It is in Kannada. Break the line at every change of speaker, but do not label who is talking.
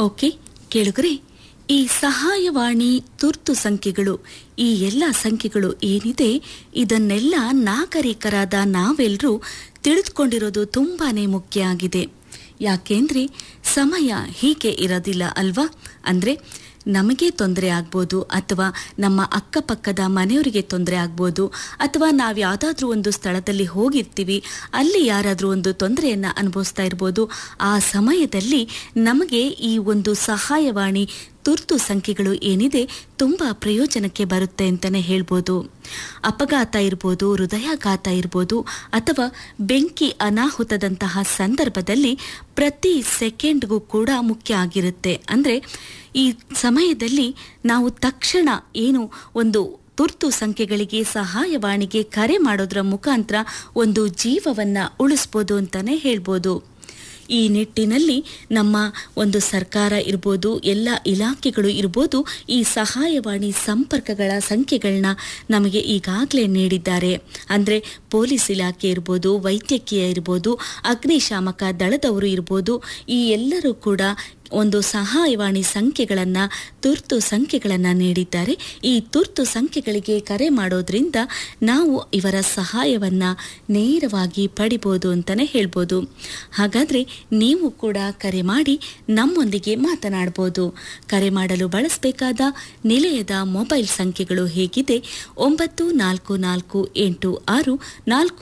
ಓಕೆ ಕೇಳುಗರೆ ಈ ಸಹಾಯವಾಣಿ ತುರ್ತು ಸಂಖ್ಯೆಗಳು ಈ ಎಲ್ಲ ಸಂಖ್ಯೆಗಳು ಏನಿದೆ ಇದನ್ನೆಲ್ಲ ನಾಗರಿಕರಾದ ನಾವೆಲ್ಲರೂ ತಿಳಿದುಕೊಂಡಿರೋದು ತುಂಬಾನೇ ಮುಖ್ಯ ಆಗಿದೆ ಯಾಕೆಂದ್ರೆ ಸಮಯ ಹೀಗೆ ಇರೋದಿಲ್ಲ ಅಲ್ವಾ ಅಂದ್ರೆ ನಮಗೆ ತೊಂದರೆ ಆಗ್ಬೋದು ಅಥವಾ ನಮ್ಮ ಅಕ್ಕಪಕ್ಕದ ಮನೆಯವರಿಗೆ ತೊಂದರೆ ಆಗ್ಬೋದು ಅಥವಾ ನಾವು ಯಾವುದಾದ್ರೂ ಒಂದು ಸ್ಥಳದಲ್ಲಿ ಹೋಗಿರ್ತೀವಿ ಅಲ್ಲಿ ಯಾರಾದರೂ ಒಂದು ತೊಂದರೆಯನ್ನು ಅನುಭವಿಸ್ತಾ ಇರ್ಬೋದು ಆ ಸಮಯದಲ್ಲಿ ನಮಗೆ ಈ ಒಂದು ಸಹಾಯವಾಣಿ ತುರ್ತು ಸಂಖ್ಯೆಗಳು ಏನಿದೆ ತುಂಬ ಪ್ರಯೋಜನಕ್ಕೆ ಬರುತ್ತೆ ಅಂತಲೇ ಹೇಳ್ಬೋದು ಅಪಘಾತ ಇರ್ಬೋದು ಹೃದಯಾಘಾತ ಇರ್ಬೋದು ಅಥವಾ ಬೆಂಕಿ ಅನಾಹುತದಂತಹ ಸಂದರ್ಭದಲ್ಲಿ ಪ್ರತಿ ಸೆಕೆಂಡ್ಗೂ ಕೂಡ ಮುಖ್ಯ ಆಗಿರುತ್ತೆ ಅಂದರೆ ಈ ಸಮಯದಲ್ಲಿ ನಾವು ತಕ್ಷಣ ಏನು ಒಂದು ತುರ್ತು ಸಂಖ್ಯೆಗಳಿಗೆ ಸಹಾಯವಾಣಿಗೆ ಕರೆ ಮಾಡೋದ್ರ ಮುಖಾಂತರ ಒಂದು ಜೀವವನ್ನ ಉಳಿಸ್ಬೋದು ಅಂತಾನೆ ಹೇಳ್ಬೋದು ಈ ನಿಟ್ಟಿನಲ್ಲಿ ನಮ್ಮ ಒಂದು ಸರ್ಕಾರ ಇರ್ಬೋದು ಎಲ್ಲ ಇಲಾಖೆಗಳು ಇರ್ಬೋದು ಈ ಸಹಾಯವಾಣಿ ಸಂಪರ್ಕಗಳ ಸಂಖ್ಯೆಗಳನ್ನ ನಮಗೆ ಈಗಾಗಲೇ ನೀಡಿದ್ದಾರೆ ಅಂದರೆ ಪೊಲೀಸ್ ಇಲಾಖೆ ಇರ್ಬೋದು ವೈದ್ಯಕೀಯ ಇರ್ಬೋದು ಅಗ್ನಿಶಾಮಕ ದಳದವರು ಇರ್ಬೋದು ಈ ಎಲ್ಲರೂ ಕೂಡ ಒಂದು ಸಹಾಯವಾಣಿ ಸಂಖ್ಯೆಗಳನ್ನು ತುರ್ತು ಸಂಖ್ಯೆಗಳನ್ನು ನೀಡಿದ್ದಾರೆ ಈ ತುರ್ತು ಸಂಖ್ಯೆಗಳಿಗೆ ಕರೆ ಮಾಡೋದ್ರಿಂದ ನಾವು ಇವರ ಸಹಾಯವನ್ನು ನೇರವಾಗಿ ಪಡಿಬೋದು ಅಂತಲೇ ಹೇಳ್ಬೋದು ಹಾಗಾದರೆ ನೀವು ಕೂಡ ಕರೆ ಮಾಡಿ ನಮ್ಮೊಂದಿಗೆ ಮಾತನಾಡ್ಬೋದು ಕರೆ ಮಾಡಲು ಬಳಸಬೇಕಾದ ನಿಲಯದ ಮೊಬೈಲ್ ಸಂಖ್ಯೆಗಳು ಹೇಗಿದೆ ಒಂಬತ್ತು ನಾಲ್ಕು ನಾಲ್ಕು ಎಂಟು ಆರು ನಾಲ್ಕು